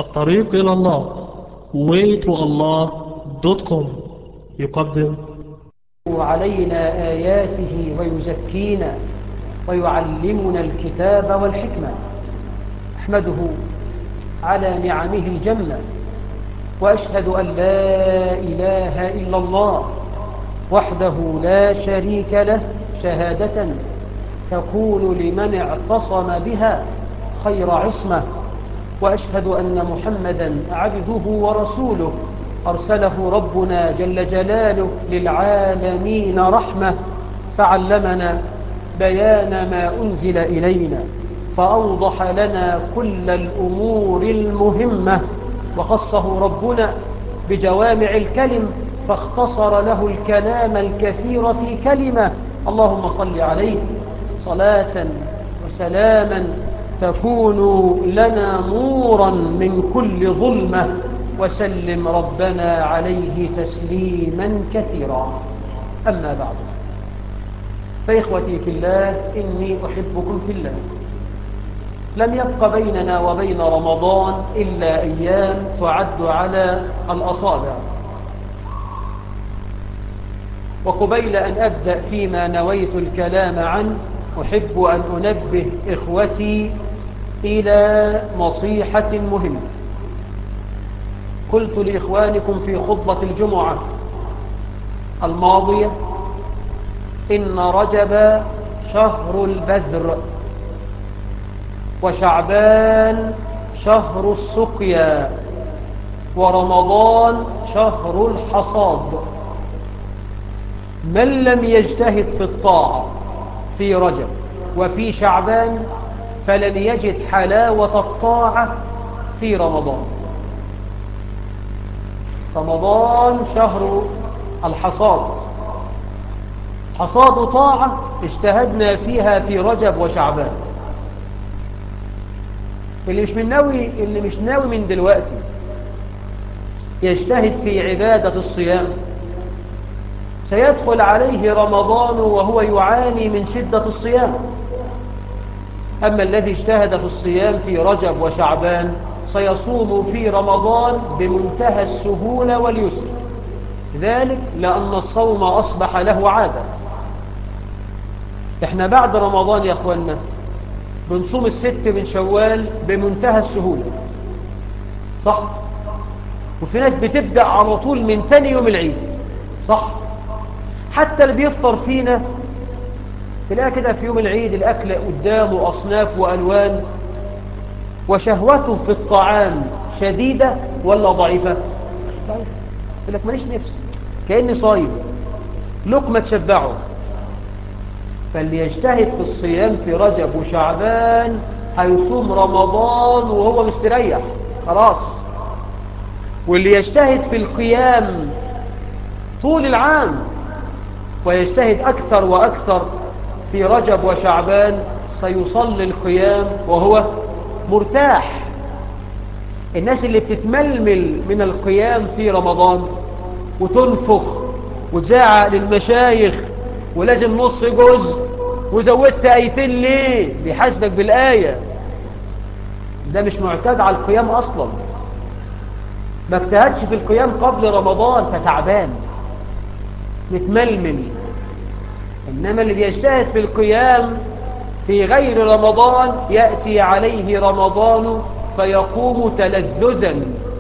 الطريق إلى الله waytoallah.com يقدم علينا آياته ويزكينا ويعلمنا الكتاب والحكمة أحمده على نعمه الجمة وأشهد أن لا إله إلا الله وحده لا شريك له شهادة تكون لمن اعتصم بها خير عصمة وأشهد أن محمدا عبده ورسوله أرسله ربنا جل جلاله للعالمين رحمة فعلمنا بيان ما أنزل إلينا فأوضح لنا كل الأمور المهمة وخصه ربنا بجوامع الكلم فاختصر له الكلام الكثير في كلمة اللهم صل عليه صلاة وسلاما تكون لنا نورا من كل ظلمة وسلم ربنا عليه تسليما كثيرا أما بعد فإخوتي في الله إني أحبكم في الله لم يبق بيننا وبين رمضان إلا أيام تعد على الأصابع وقبيل أن أبدأ فيما نويت الكلام عنه أحب أن أنبه إخوتي إلى نصيحة مهمة قلت لإخوانكم في خطبة الجمعة الماضية إن رجب شهر البذر وشعبان شهر السقيا ورمضان شهر الحصاد من لم يجتهد في الطاعة في رجب وفي شعبان فلن يجد حلاوة الطاعة في رمضان رمضان شهر الحصاد حصاد طاعة اجتهدنا فيها في رجب وشعبان اللي مش من ناوي اللي مش ناوي من دلوقتي يجتهد في عبادة الصيام سيدخل عليه رمضان وهو يعاني من شدة الصيام أما الذي اجتهد في الصيام في رجب وشعبان سيصوم في رمضان بمنتهى السهولة واليسر ذلك لأن الصوم أصبح له عادة احنا بعد رمضان يا أخوانا بنصوم الست من شوال بمنتهى السهولة صح وفي ناس بتبدأ على طول من تاني يوم العيد صح حتى اللي بيفطر فينا تلاقي كده في يوم العيد الأكل قدامه أصناف وألوان وشهوته في الطعام شديدة ولا ضعيفة ضعيفة يقول لك ماليش نفس كأني صايم لقمة تشبعه فاللي يجتهد في الصيام في رجب وشعبان هيصوم رمضان وهو مستريح خلاص واللي يجتهد في القيام طول العام ويجتهد أكثر وأكثر في رجب وشعبان سيصلي القيام وهو مرتاح الناس اللي بتتململ من القيام في رمضان وتنفخ وتزاعق للمشايخ ولازم نص جزء وزودت ايتين ليه بيحاسبك بالآية ده مش معتاد على القيام أصلا ما اجتهدش في القيام قبل رمضان فتعبان متململ إنما اللي بيجتهد في القيام في غير رمضان يأتي عليه رمضان فيقوم تلذذا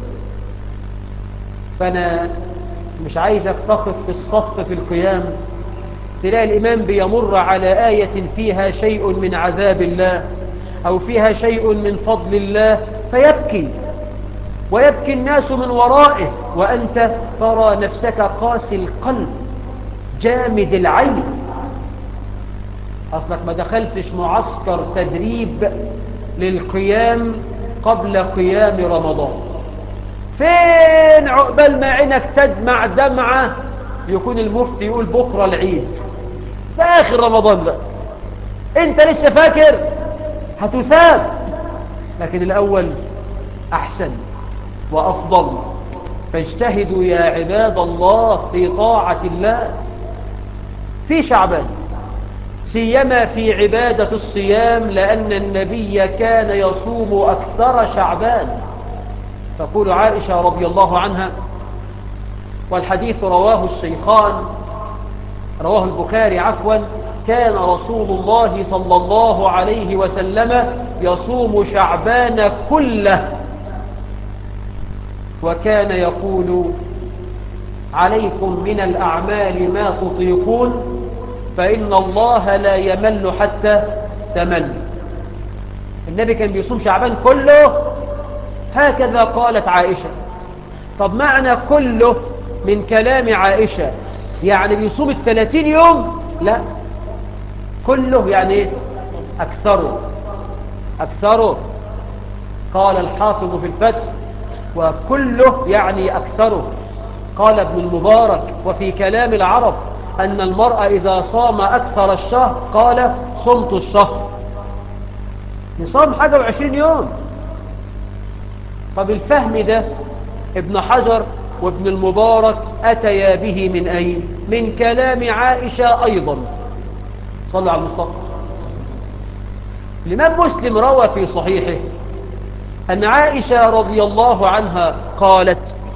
فأنا مش عايزك تقف في الصف في القيام تلاقي الإمام بيمر على آية فيها شيء من عذاب الله أو فيها شيء من فضل الله فيبكي ويبكي الناس من ورائه وأنت ترى نفسك قاسي القلب جامد العين أصلك ما دخلتش معسكر تدريب للقيام قبل قيام رمضان فين عقبال ما عينك تدمع دمعة يكون المفتي يقول بكرة العيد ده آخر رمضان بقى انت لسه فاكر هتثاب لكن الأول أحسن وأفضل فاجتهدوا يا عباد الله في طاعة الله في شعبان سيما في عبادة الصيام لأن النبي كان يصوم أكثر شعبان تقول عائشة رضي الله عنها والحديث رواه الشيخان رواه البخاري عفوا كان رسول الله صلى الله عليه وسلم يصوم شعبان كله وكان يقول عليكم من الأعمال ما تطيقون فإن الله لا يمل حتى تمل النبي كان بيصوم شعبان كله هكذا قالت عائشة طب معنى كله من كلام عائشة يعني بيصوم الثلاثين يوم لا كله يعني ايه أكثره أكثره قال الحافظ في الفتح وكله يعني أكثره قال ابن المبارك وفي كلام العرب أن المرأة إذا صام أكثر الشهر قال صمت الشهر نصام حاجة وعشرين يوم طب الفهم ده ابن حجر وابن المبارك أتيا به من أين من كلام عائشة أيضا صلى على المصطفى الإمام مسلم روى في صحيحه أن عائشة رضي الله عنها قالت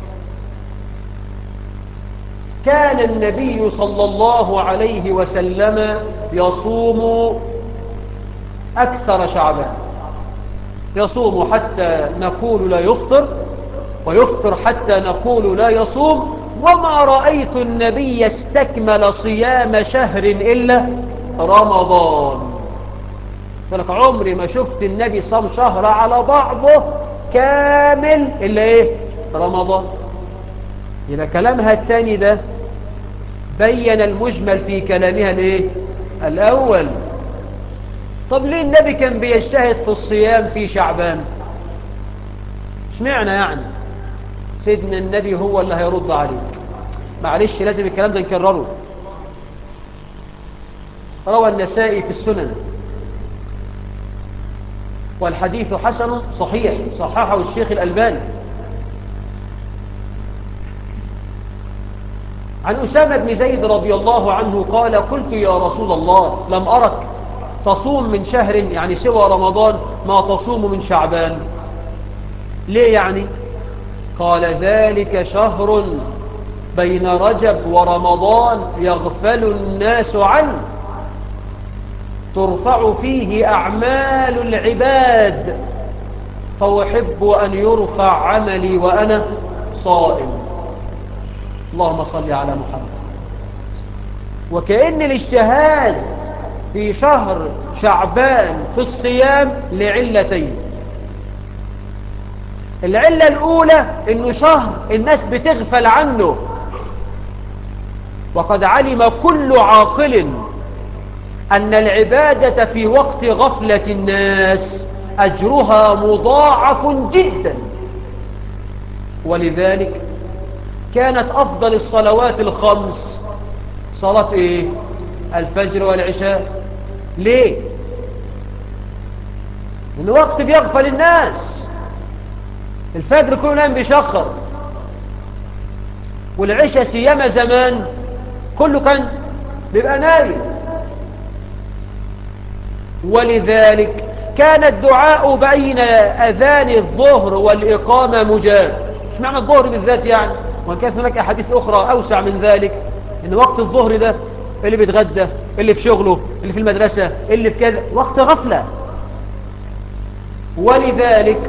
كان النبي صلى الله عليه وسلم يصوم أكثر شعبان يصوم حتى نقول لا يفطر ويفطر حتى نقول لا يصوم وما رأيت النبي يستكمل صيام شهر إلا رمضان فلك عمري ما شفت النبي صام شهر على بعضه كامل إلا إيه رمضان يبقى كلامها الثاني ده بين المجمل في كلامها الايه الأول طب ليه النبي كان بيجتهد في الصيام في شعبان مش معنى يعني سيدنا النبي هو اللي هيرد عليك معلش لازم الكلام ده نكرره روى النسائي في السنن والحديث حسن صحيح صححه الشيخ الألباني عن أسامة بن زيد رضي الله عنه قال قلت يا رسول الله لم أرك تصوم من شهر يعني سوى رمضان ما تصوم من شعبان ليه يعني قال ذلك شهر بين رجب ورمضان يغفل الناس عنه ترفع فيه أعمال العباد فأحب أن يرفع عملي وأنا صائم اللهم صل على محمد وكأن الاجتهاد في شهر شعبان في الصيام لعلتين العلة الأولى إنه شهر الناس بتغفل عنه وقد علم كل عاقل أن العبادة في وقت غفلة الناس أجرها مضاعف جدا ولذلك كانت أفضل الصلوات الخمس صلاة إيه؟ الفجر والعشاء ليه؟ لأن وقت بيغفل الناس الفجر كله نام بيشخر والعشاء سيما زمان كله كان بيبقى نايم ولذلك كان الدعاء بين أذان الظهر والإقامة مجاب مش معنى الظهر بالذات يعني وإن كانت هناك أحاديث أخرى أوسع من ذلك إن وقت الظهر ده اللي بيتغدى اللي في شغله اللي في المدرسة اللي في كذا وقت غفلة ولذلك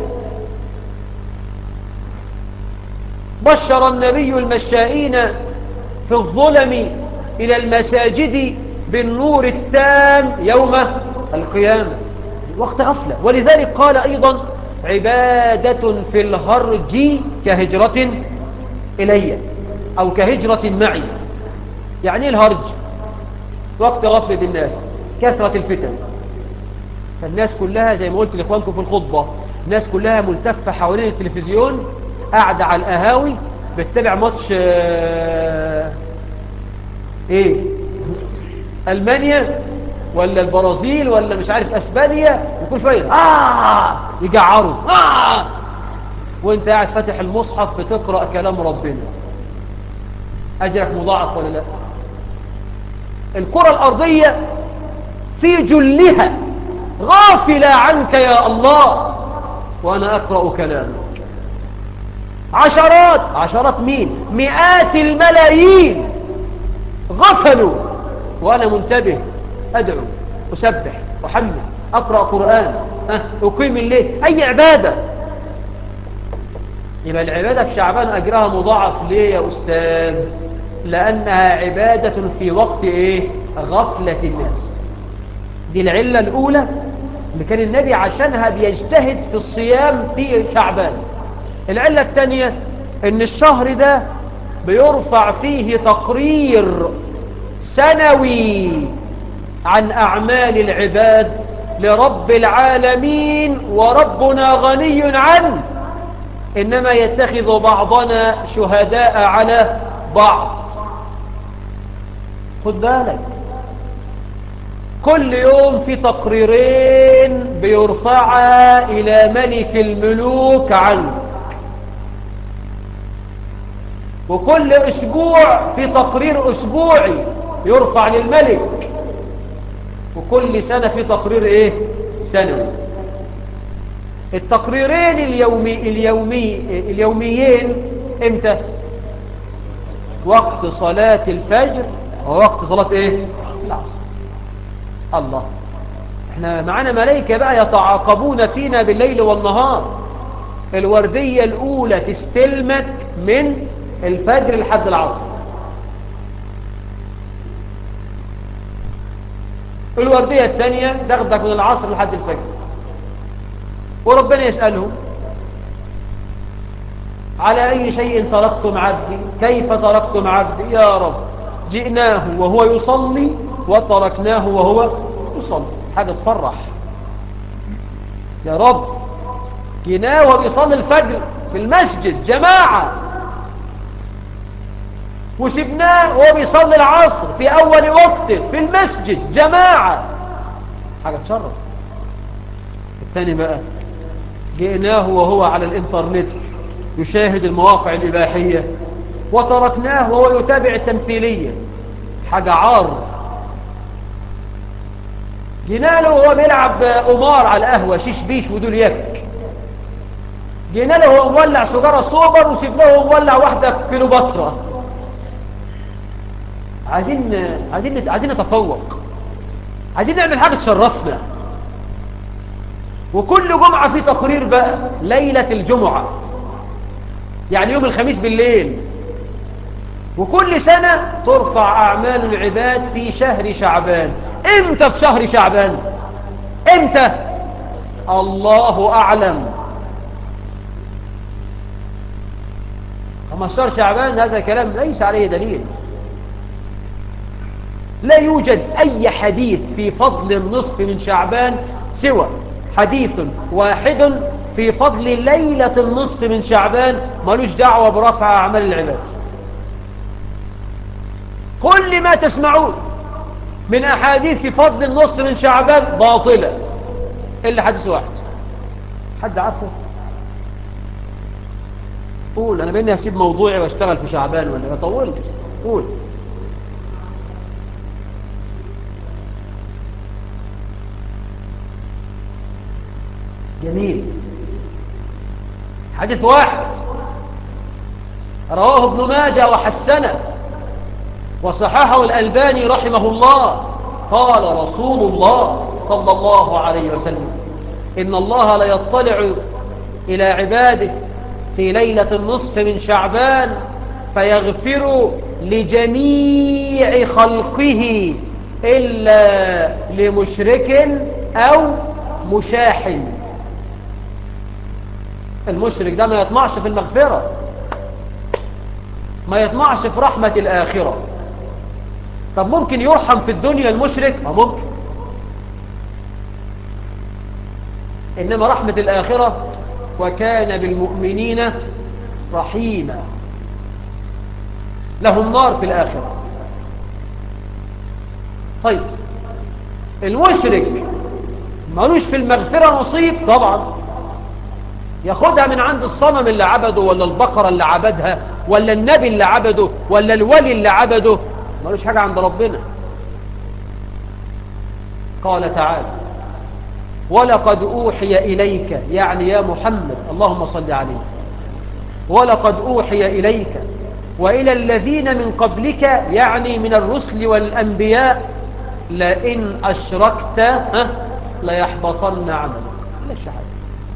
بشر النبي المشائين في الظلم إلى المساجد بالنور التام يوم القيامة وقت غفلة ولذلك قال أيضا عبادة في الهرج كهجرة إلي أو كهجرة معي يعني إيه الهرج وقت غفلة الناس كثرة الفتن فالناس كلها زي ما قلت لإخوانكم في الخطبة الناس كلها ملتفة حوالين التلفزيون قاعدة على القهاوي بتتابع ماتش آه ايه المانيا ولا البرازيل ولا مش عارف اسبانيا وكل شويه اه يجعروا اه وانت قاعد فاتح المصحف بتقرا كلام ربنا اجرك مضاعف ولا لا الكره الارضيه في جلها غافله عنك يا الله وانا اقرا كلامك عشرات عشرات مين مئات الملايين غفلوا وأنا منتبه أدعو أسبح أحمد أقرأ قرآن أه؟ أقيم الليل أي عبادة يبقى العبادة في شعبان أجرها مضاعف ليه يا أستاذ لأنها عبادة في وقت إيه غفلة الناس دي العلة الأولى اللي كان النبي عشانها بيجتهد في الصيام في شعبان العلة الثانية ان الشهر ده بيرفع فيه تقرير سنوي عن أعمال العباد لرب العالمين وربنا غني عنه إنما يتخذ بعضنا شهداء على بعض خد بالك كل يوم في تقريرين بيرفعا إلى ملك الملوك عنك وكل أسبوع في تقرير أسبوعي يرفع للملك وكل سنة في تقرير إيه؟ سنوي التقريرين اليومي اليومي اليوميين امتى؟ وقت صلاة الفجر ووقت صلاة إيه؟ العصر الله احنا معانا ملائكة بقى يتعاقبون فينا بالليل والنهار الوردية الأولى تستلمك من الفجر لحد العصر الوردية الثانية تاخدك من العصر لحد الفجر وربنا يسألهم على أي شيء تركتم عبدي كيف تركتم عبدي يا رب جئناه وهو يصلي وتركناه وهو يصلي حاجة تفرح يا رب جئناه وهو بيصلي الفجر في المسجد جماعة وسبناه وهو بيصلي العصر في أول وقته في المسجد جماعة حاجة تشرف الثاني بقى جئناه وهو على الانترنت يشاهد المواقع الإباحية وتركناه وهو يتابع التمثيلية حاجة عار جينا له وهو بيلعب قمار على القهوة شيش بيش ودول يك جينا له وهو مولع سجارة سوبر وسيبناه وهو مولع واحدة كيلوباترا عايزين عايزين عايزين نتفوق عايزين نعمل حاجة تشرفنا وكل جمعة في تقرير بقى ليلة الجمعة يعني يوم الخميس بالليل وكل سنة ترفع أعمال العباد في شهر شعبان امتى في شهر شعبان امتى الله أعلم 15 شعبان هذا كلام ليس عليه دليل لا يوجد أي حديث في فضل النصف من شعبان سوى حديث واحد في فضل ليلة النصف من شعبان ملوش دعوة برفع أعمال العباد كل ما تسمعون من أحاديث في فضل النصف من شعبان باطلة إلا حديث واحد حد عارفه قول أنا بإني هسيب موضوعي واشتغل في شعبان ولا طولت قول جميل حديث واحد رواه ابن ماجه وحسنه وصححه الألباني رحمه الله قال رسول الله صلى الله عليه وسلم إن الله لا يطلع إلى عباده في ليلة النصف من شعبان فيغفر لجميع خلقه إلا لمشرك أو مشاحن المشرك ده ما يطمعش في المغفرة ما يطمعش في رحمة الآخرة طب ممكن يرحم في الدنيا المشرك اه ممكن إنما رحمة الآخرة وكان بالمؤمنين رحيما لهم نار في الآخرة طيب المشرك مالوش في المغفرة نصيب طبعا ياخدها من عند الصنم اللي عبده ولا البقرة اللي عبدها ولا النبي اللي عبده ولا الولي اللي عبده مالوش حاجة عند ربنا قال تعالى ولقد أوحي إليك يعني يا محمد اللهم صل عليه ولقد أوحي إليك وإلى الذين من قبلك يعني من الرسل والأنبياء لئن أشركت ها ليحبطن عملك لا شهادة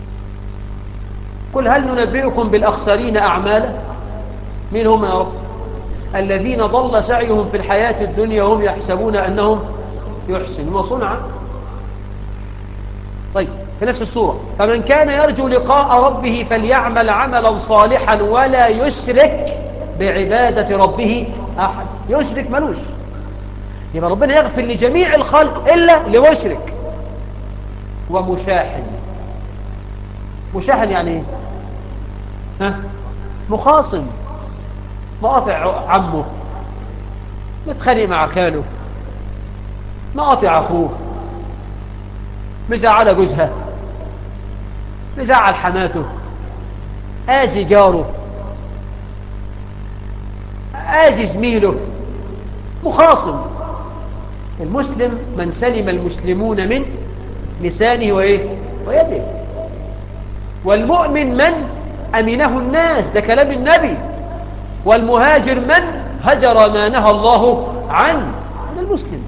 قل هل ننبئكم بالأخسرين أعمالا مين هم يا رب الذين ضل سعيهم في الحياة الدنيا وهم يحسبون أنهم يحسنون صنعا طيب في نفس السورة فمن كان يرجو لقاء ربه فليعمل عملا صالحا ولا يشرك بعبادة ربه أحد يشرك ملوش يبقى ربنا يغفر لجميع الخلق إلا لمشرك ومشاحن مشاحن يعني ايه ها مخاصم مقاطع عمه متخانق مع خاله مقاطع اخوه مزعل جوزها مزعل حماته آذي جاره آذي زميله مخاصم المسلم من سلم المسلمون من لسانه وإيه ويده والمؤمن من أمنه الناس ده كلام النبي والمهاجر من هجر ما نهى الله عنه هذا المسلم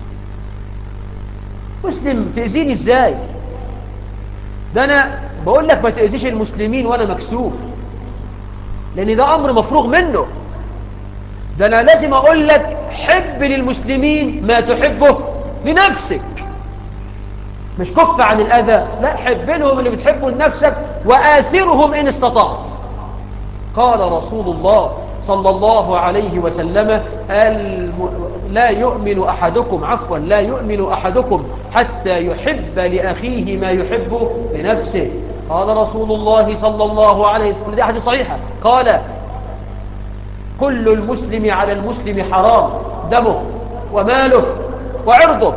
مسلم تأذيني ازاي ده أنا بقول لك ما تأذيش المسلمين وأنا مكسوف لأن ده أمر مفروغ منه ده أنا لازم أقول لك حب للمسلمين ما تحبه لنفسك مش كف عن الأذى لا حب لهم اللي بتحبه لنفسك وآثرهم إن استطعت قال رسول الله صلى الله عليه وسلم الم... لا يؤمن أحدكم عفوا لا يؤمن أحدكم حتى يحب لأخيه ما يحب لنفسه قال رسول الله صلى الله عليه وسلم دي حديث صحيحة قال كل المسلم على المسلم حرام دمه وماله وعرضه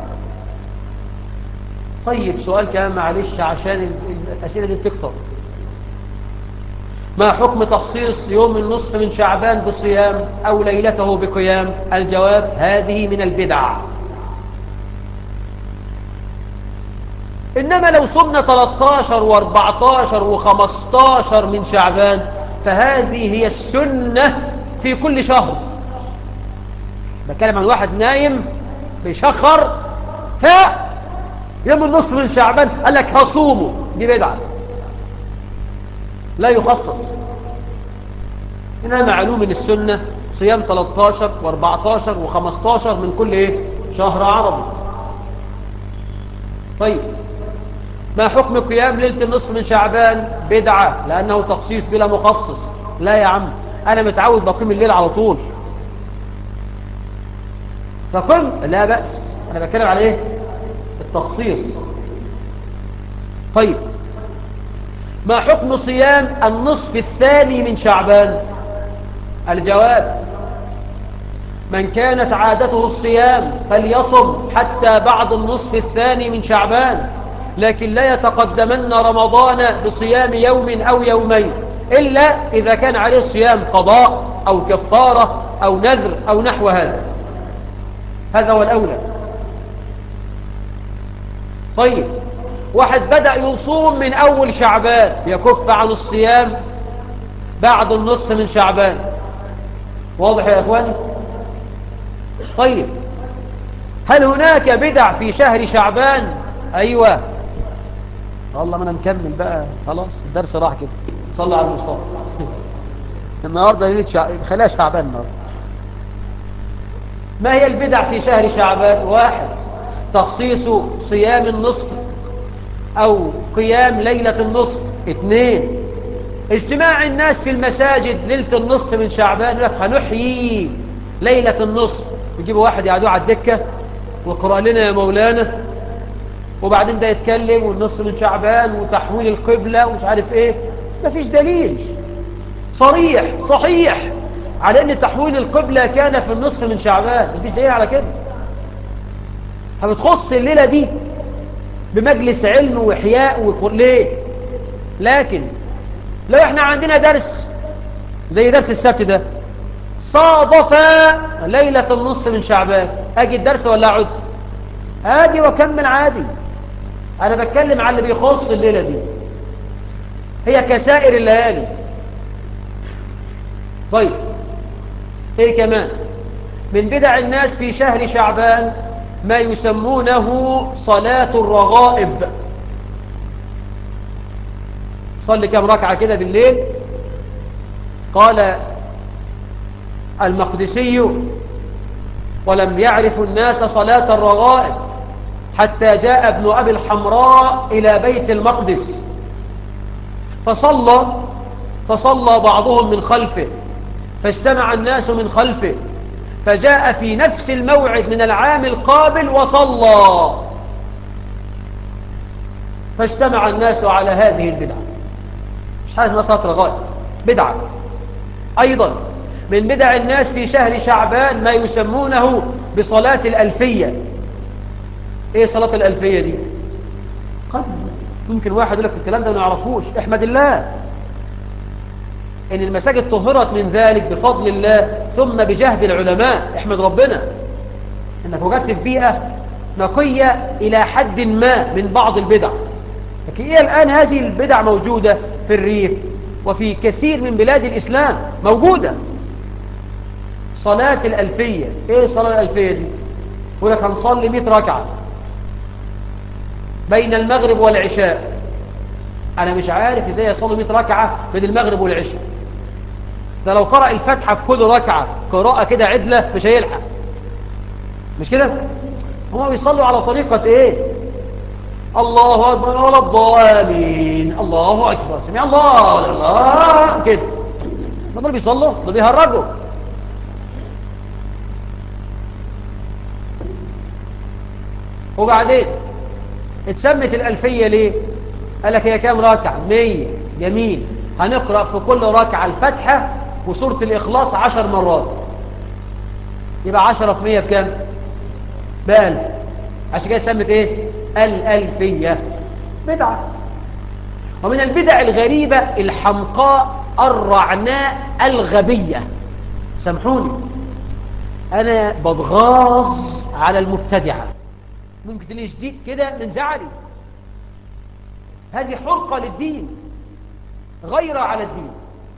طيب سؤال كمان معلش عشان الأسئلة دي بتكتر ما حكم تخصيص يوم النصف من شعبان بصيام أو ليلته بقيام الجواب هذه من البدع إنما لو صمنا 13 و14 و15 من شعبان فهذه هي السنة في كل شهر بتكلم عن واحد نايم بيشخر ف يوم النصف من شعبان قال لك هصومه دي بدعة لا يخصص إنها معلوم من السنة صيام 13 و14 و15 من كل إيه؟ شهر عربي طيب ما حكم قيام ليلة النصف من شعبان بدعة لأنه تخصيص بلا مخصص لا يا عم أنا متعود بقيم الليل على طول فقمت لا بأس أنا بتكلم على إيه التخصيص طيب ما حكم صيام النصف الثاني من شعبان الجواب من كانت عادته الصيام فليصم حتى بعد النصف الثاني من شعبان لكن لا يتقدمن رمضان بصيام يوم أو يومين إلا إذا كان عليه صيام قضاء أو كفارة أو نذر أو نحو هذا هذا هو الأولى طيب واحد بدأ يصوم من أول شعبان يكف عن الصيام بعد النصف من شعبان واضح يا أخواني طيب هل هناك بدع في شهر شعبان أيوة والله ما أنا مكمل بقى خلاص الدرس راح كده صلى على المصطفى النهاردة ليلة شعبان خليها شعبان النهاردة ما هي البدع في شهر شعبان واحد تخصيص صيام النصف أو قيام ليلة النصف اثنين اجتماع الناس في المساجد ليلة النصف من شعبان يقول لك هنحيي ليلة النصف يجيبوا واحد يقعدوه على الدكة وقرأ لنا يا مولانا وبعدين ده يتكلم والنصف من شعبان وتحويل القبلة ومش عارف ايه مفيش دليل صريح صحيح على ان تحويل القبلة كان في النصف من شعبان مفيش دليل على كده فبتخص الليلة دي بمجلس علم وإحياء وكل ليه لكن لو احنا عندنا درس زي درس السبت ده صادف ليلة النصف من شعبان اجي الدرس ولا اقعد اجي واكمل عادي انا بتكلم على اللي بيخص الليلة دي هي كسائر الليالي طيب ايه كمان من بدع الناس في شهر شعبان ما يسمونه صلاة الرغائب صلي كم ركعة كده بالليل قال المقدسي ولم يعرف الناس صلاة الرغائب حتى جاء ابن أبي الحمراء إلى بيت المقدس فصلى فصلى بعضهم من خلفه فاجتمع الناس من خلفه فجاء في نفس الموعد من العام القابل وصلى فاجتمع الناس على هذه البدعة مش حاجة ما صلاة رغائب بدعة أيضا من بدع الناس في شهر شعبان ما يسمونه بصلاة الألفية إيه صلاة الألفية دي قد ممكن واحد يقول لك الكلام ده ما نعرفوش احمد الله إن المساجد طهرت من ذلك بفضل الله ثم بجهد العلماء احمد ربنا إنك وجدت في بيئة نقية إلى حد ما من بعض البدع لكن إيه الآن هذه البدع موجودة في الريف وفي كثير من بلاد الإسلام موجودة صلاة الألفية إيه صلاة الألفية دي يقول لك هنصلي 100 ركعة بين المغرب والعشاء أنا مش عارف إزاي يصلي 100 ركعة بين المغرب والعشاء ده لو قرأ الفتحة في كل ركعة قراءة كده عدلة مش هيلحق مش كده هما بيصلوا على طريقة إيه الله أكبر ولا الضالين الله أكبر سمع الله الله كده ما دول بيصلوا دول بيهرجوا وبعدين اتسمت الألفية ليه قال لك هي كام ركعة مية جميل هنقرأ في كل ركعة الفتحة وسورة الإخلاص عشر مرات يبقى عشرة في مية بكام بألف عشان كده اتسمت ايه الألفية بدعة ومن البدع الغريبة الحمقاء الرعناء الغبية سامحوني أنا بضغاظ على المبتدعة ممكن تلاقي شديد كده من زعلي هذه حرقة للدين غيرة على الدين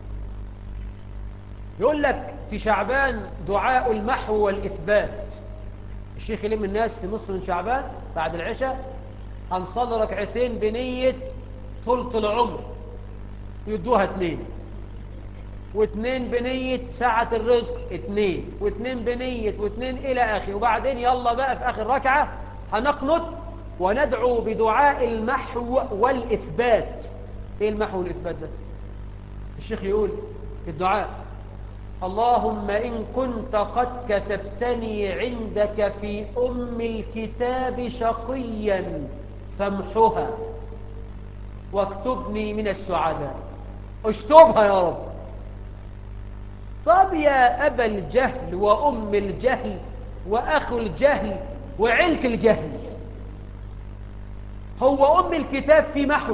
يقول لك في شعبان دعاء المحو والإثبات الشيخ يلم الناس في نصف من شعبان بعد العشاء هنصلي ركعتين بنية طولة العمر يدوها اتنين واتنين بنية ساعة الرزق اتنين واتنين بنية واتنين إلى آخر وبعدين يلا بقى في آخر ركعة هنقنط وندعو بدعاء المحو والإثبات إيه المحو والإثبات ده الشيخ يقول في الدعاء اللهم إن كنت قد كتبتني عندك في أم الكتاب شقيا فامحها واكتبني من السعداء اشتبها يا رب طب يا أبا الجهل وأم الجهل وأخو الجهل وعلك الجهل هو أم الكتاب في محو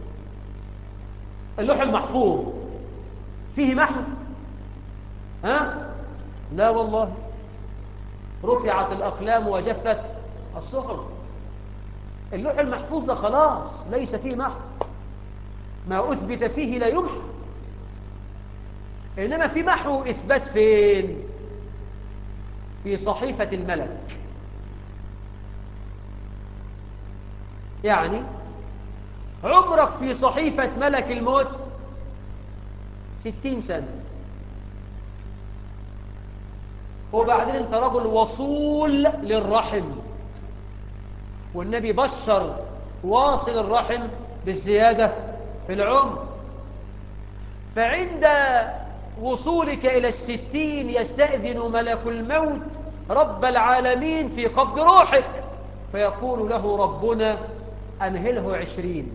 اللوح المحفوظ فيه محو ها لا والله رفعت الأقلام وجفت الصحف اللوح المحفوظ ده خلاص ليس فيه محو ما أثبت فيه لا يمحى إنما في محو إثبات فين في صحيفة الملك يعني عمرك في صحيفة ملك الموت ستين سنة وبعدين انت رجل وصول للرحم والنبي بشر واصل الرحم بالزيادة في العمر فعند وصولك إلى الستين يستأذن ملك الموت رب العالمين في قبض روحك فيقول له ربنا أمهله عشرين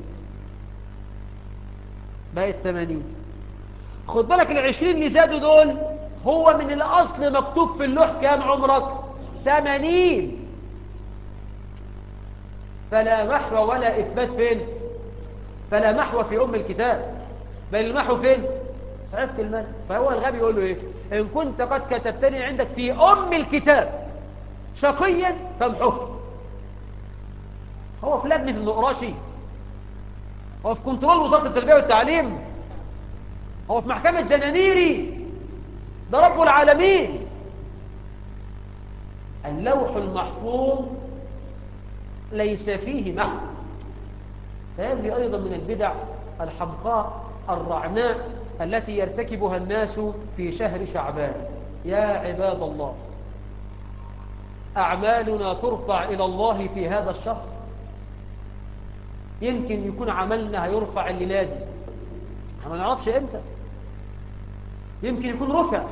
بقت ثمانين خد بالك العشرين اللي زادوا دول هو من الأصل مكتوب في اللوح كام عمرك ثمانين فلا محو ولا إثبات فين فلا محو في أم الكتاب بل المحو فين صحيفة الملك فهو الغبي يقول له إيه إن كنت قد كتبتني عندك في أم الكتاب شقيا فامحوه هو في لجنة النقراشي هو في كنترول وزارة التربية والتعليم هو في محكمة زنانيري ده رب العالمين اللوح المحفوظ ليس فيه محو فهذه أيضا من البدع الحمقاء الرعناء التي يرتكبها الناس في شهر شعبان يا عباد الله أعمالنا ترفع إلى الله في هذا الشهر يمكن يكون عملنا هيرفع الليلة دي ما نعرفش إمتى يمكن يكون رفع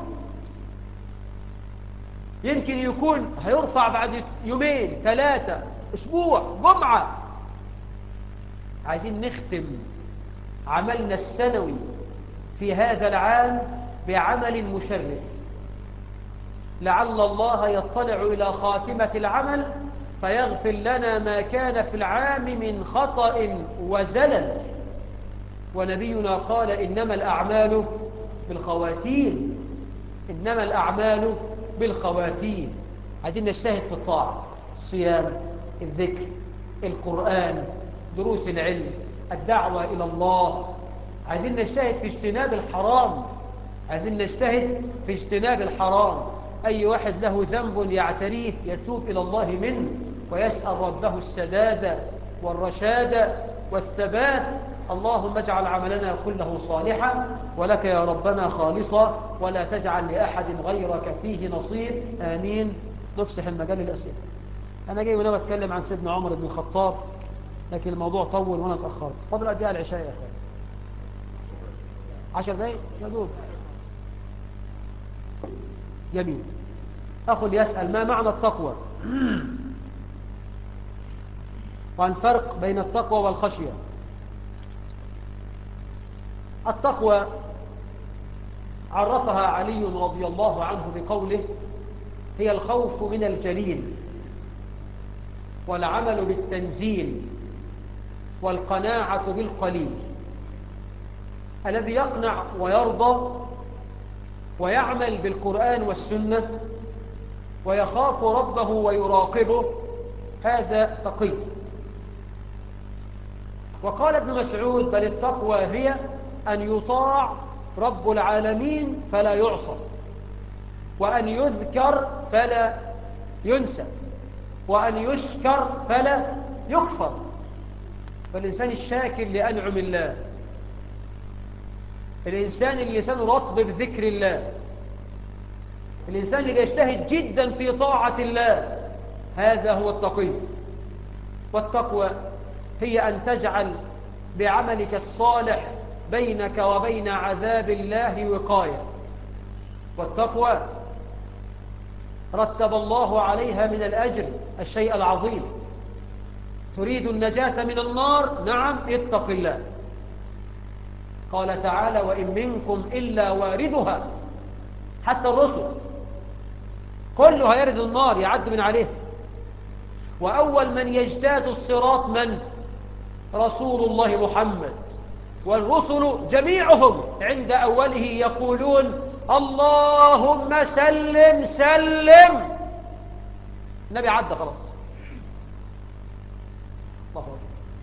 يمكن يكون هيرفع بعد يومين ثلاثة أسبوع جمعة عايزين نختم عملنا السنوي في هذا العام بعمل مشرف لعل الله يطلع إلى خاتمة العمل فيغفر لنا ما كان في العام من خطأ وزلل ونبينا قال إنما الأعمال بالخواتيم إنما الأعمال بالخواتيم عايزين نجتهد في الطاعة الصيام الذكر القرآن دروس العلم الدعوة إلى الله عايزين نجتهد في اجتناب الحرام عايزين نجتهد في اجتناب الحرام أي واحد له ذنب يعتريه يتوب إلى الله منه ويسأل ربه السداد والرشاد والثبات اللهم اجعل عملنا كله صالحا ولك يا ربنا خالصا ولا تجعل لأحد غيرك فيه نصيب آمين نفسح المجال للأسئلة أنا جاي وانا بتكلم عن سيدنا عمر بن الخطاب لكن الموضوع طول وانا اتأخرت فضل قد ايه على العشاء يا أخوان عشر دقايق يا دوب جميل أخ يسأل ما معنى التقوى وعن فرق بين التقوى والخشية التقوى عرفها علي رضي الله عنه بقوله هي الخوف من الجليل والعمل بالتنزيل والقناعة بالقليل الذي يقنع ويرضى ويعمل بالقرآن والسنة ويخاف ربه ويراقبه هذا تقي وقال ابن مسعود بل التقوى هي أن يطاع رب العالمين فلا يعصى وأن يذكر فلا ينسى وأن يشكر فلا يكفر فالإنسان الشاكر لأنعم الله الإنسان اللي لسانه رطب بذكر الله الإنسان اللي يجتهد جدا في طاعة الله هذا هو التقي والتقوى هي أن تجعل بعملك الصالح بينك وبين عذاب الله وقاية والتقوى رتب الله عليها من الأجر الشيء العظيم تريد النجاة من النار نعم اتق الله قال تعالى وإن منكم إلا واردها حتى الرسل كله هيرد النار يعد من عليه وأول من يجتاز الصراط من؟ رسول الله محمد والرسل جميعهم عند أوله يقولون اللهم سلم سلم النبي عدى خلاص الله أكبر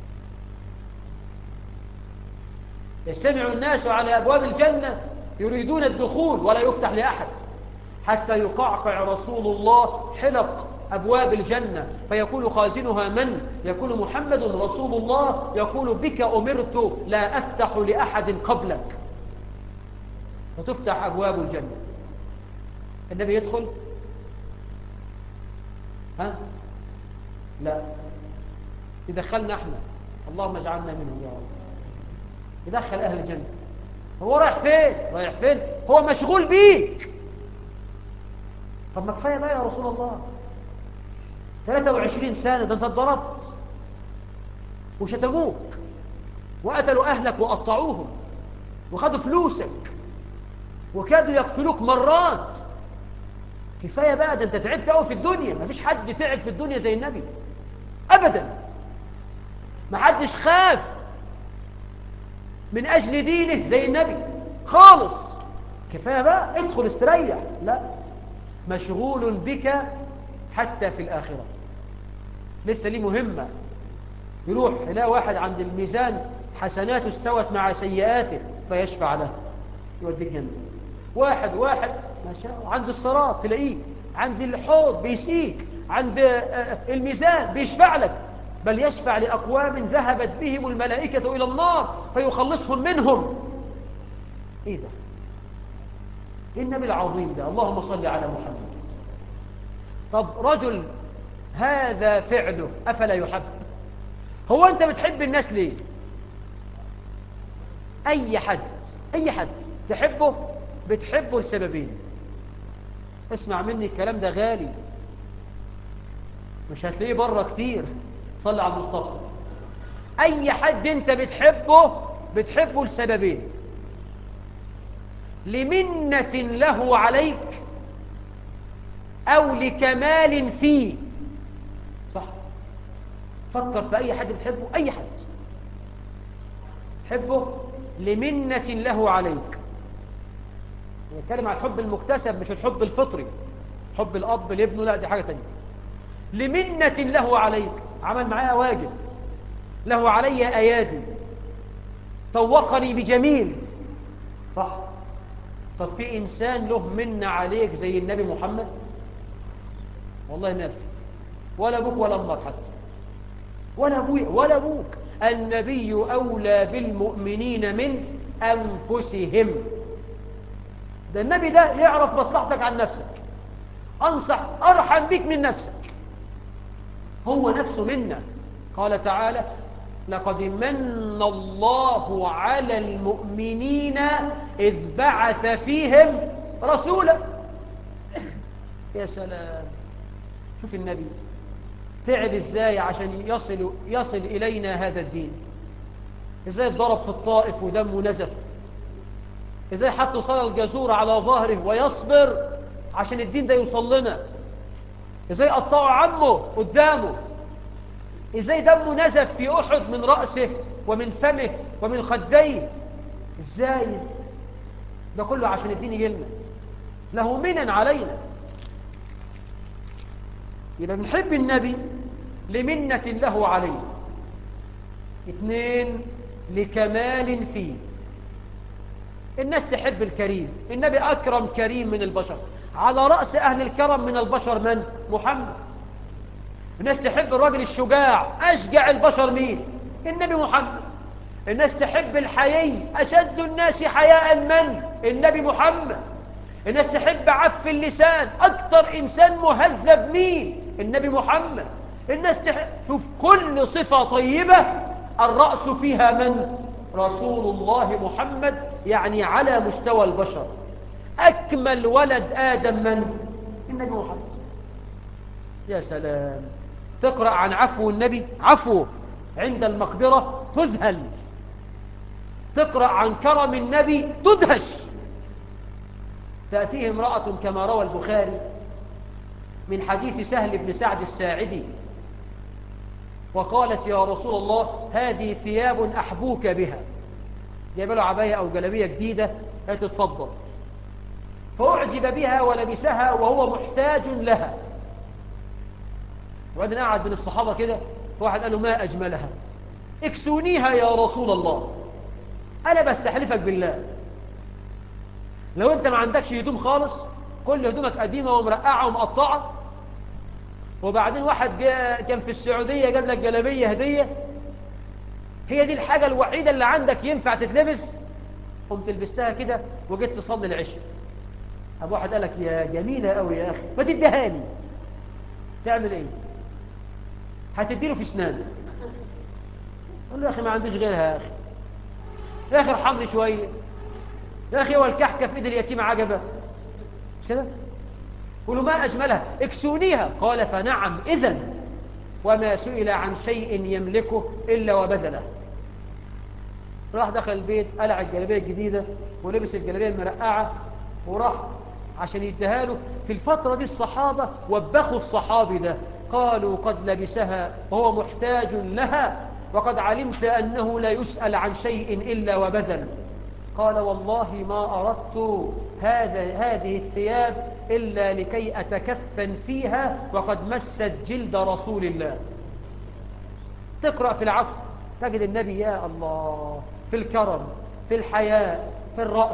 يجتمع الناس على أبواب الجنة يريدون الدخول ولا يفتح لأحد حتى يقعقع رسول الله حلق أبواب الجنة فيقول خازنها من؟ يقول محمد رسول الله يقول بك أمرت لا أفتح لأحد قبلك فتفتح أبواب الجنة النبي يدخل ها؟ لا يدخلنا احنا اللهم اجعلنا منهم يا رب يدخل أهل الجنة هو رايح فين؟ رايح فين؟ هو مشغول بيك طب ما كفاية بقى يا رسول الله 23 سنة ده انت اتضربت وشتموك وقتلوا أهلك وقطعوهم وخدوا فلوسك وكادوا يقتلوك مرات كفاية بقى ده انت تعبت قوي في الدنيا ما فيش حد تعب في الدنيا زي النبي أبدا ما حدش خاف من أجل دينه زي النبي خالص كفاية بقى ادخل استريح لا مشغول بك حتى في الآخرة لسه ليه مهمة يروح يلاقي واحد عند الميزان حسناته استوت مع سيئاته فيشفع له يوديك جنة واحد واحد ما شاء الله عند الصراط تلاقيه عند الحوض بيسقيك عند آه، الميزان بيشفع لك بل يشفع لأقوام ذهبت بهم الملائكة إلى النار فيخلصهم منهم إيه ده إيه النبي العظيم ده اللهم صل على محمد طب رجل هذا فعله أفلا يحب هو أنت بتحب الناس ليه أي حد أي حد تحبه بتحبه لسببين اسمع مني الكلام ده غالي مش هتلاقيه بره كتير صلي على المصطفى أي حد أنت بتحبه بتحبه لسببين لمنة له عليك أو لكمال فيه صح فكر في أي حد بتحبه أي حد تحبه لمنة له عليك نتكلم عن الحب المكتسب مش الحب الفطري حب الأب لابنه لا دي حاجة تانية لمنة له عليك عمل معايا واجب له علي أيادي طوقني بجميل صح طب في إنسان له منة عليك زي النبي محمد والله ما في ولا أبوك ولا أمك حتى ولا أبوي ولا أبوك النبي أولى بالمؤمنين من أنفسهم ده النبي ده يعرف مصلحتك عن نفسك أنصح أرحم بك من نفسك هو نفسه منا قال تعالى لقد من الله على المؤمنين إذ بعث فيهم رسولا يا سلام شوف النبي تعب ازاي عشان يصل, يصل إلينا هذا الدين ازاي اتضرب في الطائف ودمه نزف ازاي حط صلى الجزور على ظهره ويصبر عشان الدين ده يوصل لنا ازاي قطعوا عمه قدامه ازاي دمه نزف في احد من راسه ومن فمه ومن خديه ازاي ده كله عشان الدين يجي لنا له منن علينا يبقى بنحب النبي لمنة له علينا اثنين لكمال فيه الناس تحب الكريم النبي أكرم كريم من البشر على رأس أهل الكرم من البشر من؟ محمد الناس تحب الراجل الشجاع أشجع البشر مين؟ النبي محمد الناس تحب الحيي أشد الناس حياء من؟ النبي محمد الناس تحب عف اللسان أكثر إنسان مهذب مين؟ النبي محمد الناس تحب شوف كل صفة طيبة الرأس فيها من؟ رسول الله محمد يعني على مستوى البشر أكمل ولد آدم من؟ النبي محمد يا سلام تقرأ عن عفو النبي عفو عند المقدرة تذهل تقرأ عن كرم النبي تدهش تأتيه امرأة كما روى البخاري من حديث سهل بن سعد الساعدي وقالت يا رسول الله هذه ثياب أحبوك بها جايب له عباية أو جلبية جديدة تتفضل فأعجب بها ولبسها وهو محتاج لها وبعدين قعد بين الصحابة كده واحد قال له ما أجملها اكسونيها يا رسول الله أنا بستحلفك بالله لو أنت ما عندكش هدوم خالص كل هدومك قديمة ومرقعة ومقطعة وبعدين واحد كان في السعودية جاب لك جلبية هدية هي دي الحاجة الوحيدة اللي عندك ينفع تتلبس قمت لبستها كده وجيت تصلي العشاء أبو واحد قال لك يا جميلة قوي يا أخي ما تدهاني تعمل إيه هتديله في اسنانه قال له يا أخي ما عنديش غيرها يا أخي يا أخي ارحمني شوية يا أخي هو الكحكة في إيد اليتيمة عجبة مش كده قولوا ما أجملها اكسونيها قال فنعم إذن وما سئل عن شيء يملكه إلا وبذله راح دخل البيت قلع الجلابية الجديدة ولبس الجلابية المرقعة وراح عشان يديها له في الفترة دي الصحابة وبخوا الصحابي ده قالوا قد لبسها وهو محتاج لها وقد علمت أنه لا يسأل عن شيء إلا وبذل قال والله ما أردت هذا هذه الثياب إلا لكي أتكفن فيها وقد مست جلد رسول الله تقرأ في العفو تجد النبي يا الله في الكرم في الحياء في الرأفة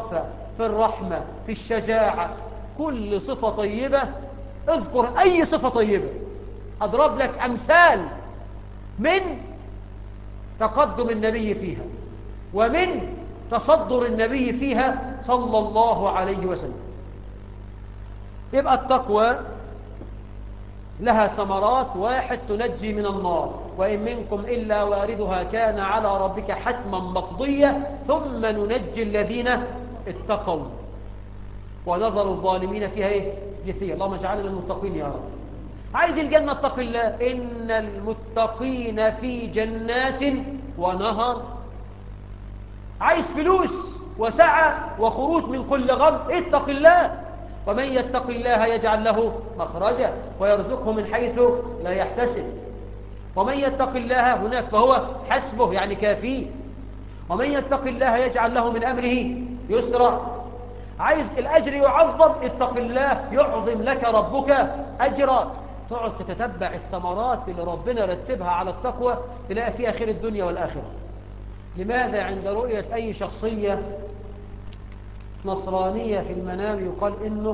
في الرحمة في الشجاعة كل صفة طيبة اذكر أي صفة طيبة أضرب لك أمثال من تقدم النبي فيها ومن تصدر النبي فيها صلى الله عليه وسلم يبقى التقوى لها ثمرات واحد تنجي من النار وإن منكم إلا واردها كان على ربك حتما مقضية ثم ننجي الذين اتقوا ونظر الظالمين فيها إيه؟ جثية اللهم اجعلنا من المتقين يا رب عايز الجنة اتق الله إن المتقين في جنات ونهر عايز فلوس وسعة وخروج من كل غم اتق الله ومن يتق الله يجعل له مخرجا ويرزقه من حيث لا يحتسب ومن يتق الله هناك فهو حسبه يعني كافيه ومن يتق الله يجعل له من أمره يسرا عايز الأجر يعظم اتق الله يعظم لك ربك أجرا تقعد تتتبع الثمرات اللي ربنا رتبها على التقوى تلاقي فيها خير الدنيا والآخرة لماذا عند رؤية أي شخصية نصرانية في المنام يقال إنه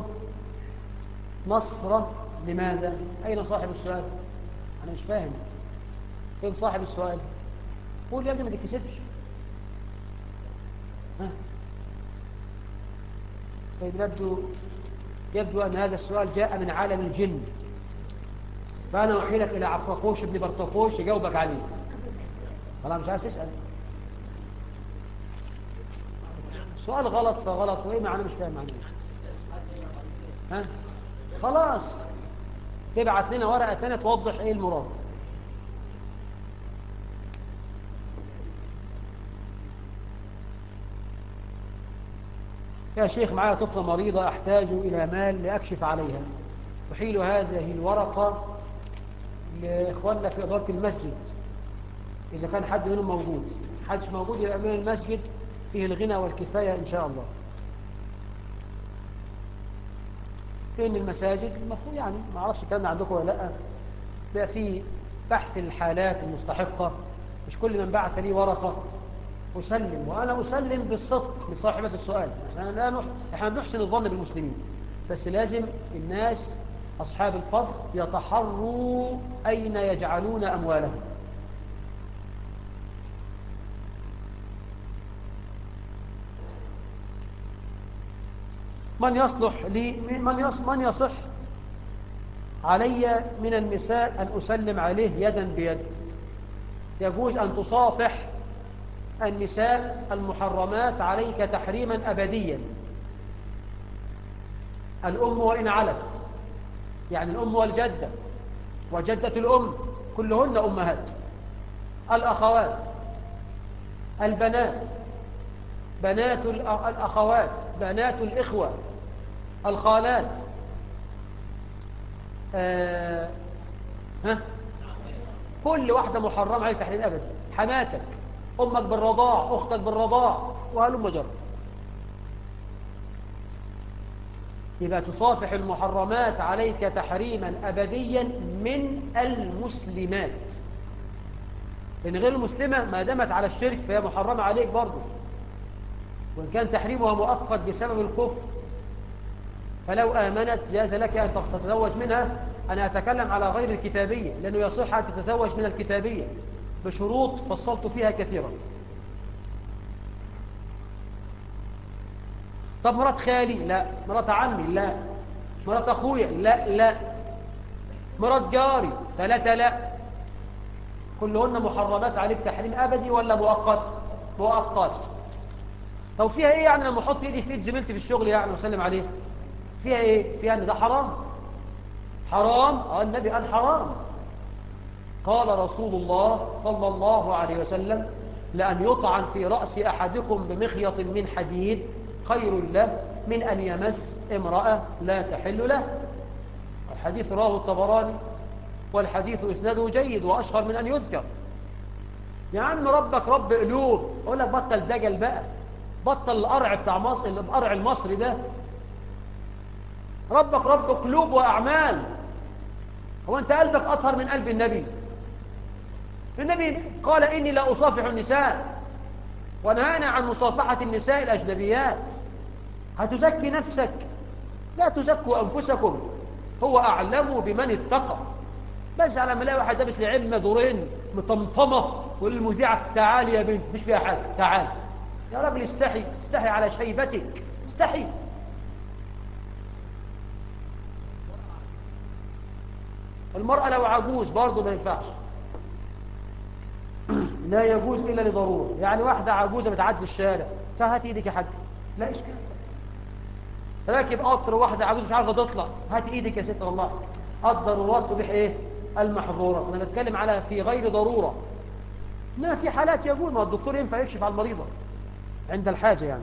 نصرة لماذا؟ أين صاحب السؤال؟ أنا مش فاهم فين صاحب السؤال؟ قول يا ابني ما تتكسفش ها؟ طيب يبدو يبدو أن هذا السؤال جاء من عالم الجن فأنا أحيلك إلى عفرقوش ابن برتقوش يجاوبك عليه طالما مش عايز تسأل سؤال غلط فغلط وايه معنى مش فاهم معنى ها خلاص تبعت لنا ورقه ثانيه توضح ايه المراد يا شيخ معايا طفله مريضه احتاج الى مال لاكشف عليها احيل هذه الورقه لاخواننا في اداره المسجد اذا كان حد منهم موجود حدش موجود يبقى من المسجد فيه الغنى والكفاية إن شاء الله فين المساجد المفروض يعني ما أعرفش الكلام ده عندكم ولا لا بقى في بحث الحالات المستحقة مش كل من بعث لي ورقة أسلم وأنا أسلم بالصدق لصاحبة السؤال احنا لا نح... احنا بنحسن الظن بالمسلمين بس لازم الناس أصحاب الفضل يتحروا أين يجعلون أموالهم من يصلح لي من يص من يصح علي من النساء أن أسلم عليه يدا بيد يجوز أن تصافح النساء المحرمات عليك تحريما أبديا الأم وإن علت يعني الأم والجدة وجدة الأم كلهن أمهات الأخوات البنات بنات الأخوات بنات الإخوة الخالات آه ها كل واحدة محرمة عليك تحريم أبدا حماتك أمك بالرضاع أختك بالرضاع وهلم جر يبقى تصافح المحرمات عليك تحريما أبديا من المسلمات لأن غير المسلمة ما دامت على الشرك فهي محرمة عليك برضه وإن كان تحريمها مؤقت بسبب الكفر فلو آمنت جاز لك أن تتزوج منها أنا أتكلم على غير الكتابية لأنه يصح أن تتزوج من الكتابية بشروط فصلت فيها كثيرا طب مرات خالي لا مرات عمي لا مرات أخويا لا لا مرات جاري ثلاثة لا كلهن محرمات عليك تحريم أبدي ولا مؤقت مؤقت طب فيها ايه يعني لما احط ايدي في ايد زميلتي في الشغل يعني واسلم عليه فيها ايه فيها ان ده حرام حرام اه النبي قال حرام قال رسول الله صلى الله عليه وسلم لأن يطعن في رأس أحدكم بمخيط من حديد خير له من أن يمس امرأة لا تحل له الحديث رواه الطبراني والحديث إسناده جيد وأشهر من أن يذكر يا عم ربك رب قلوب أقول لك بطل دجل بقى بطل القرع بتاع مصر القرع المصري ده ربك رب قلوب وأعمال هو أنت قلبك أطهر من قلب النبي النبي قال إني لا أصافح النساء ونهانا عن مصافحة النساء الأجنبيات هتزكي نفسك لا تزكوا أنفسكم هو أعلم بمن اتقى بس على ما الاقي واحد لابس لي عمة دورين مطمطمة والمذيعة تعالي يا بنت مفيش فيها حاجة تعال يا راجل استحي استحي على شيبتك استحي المرأة لو عجوز برضه ما ينفعش لا يجوز إلا لضرورة يعني واحدة عجوزة بتعدي الشارع هات ايدك يا حاج لا إشكال راكب قطر واحدة عجوزة مش عارفة تطلع هات ايدك يا ستر الله الضرورات تبيح ايه المحظورات انا بتكلم على في غير ضرورة ما في حالات يقول ما الدكتور ينفع يكشف على المريضة عند الحاجة يعني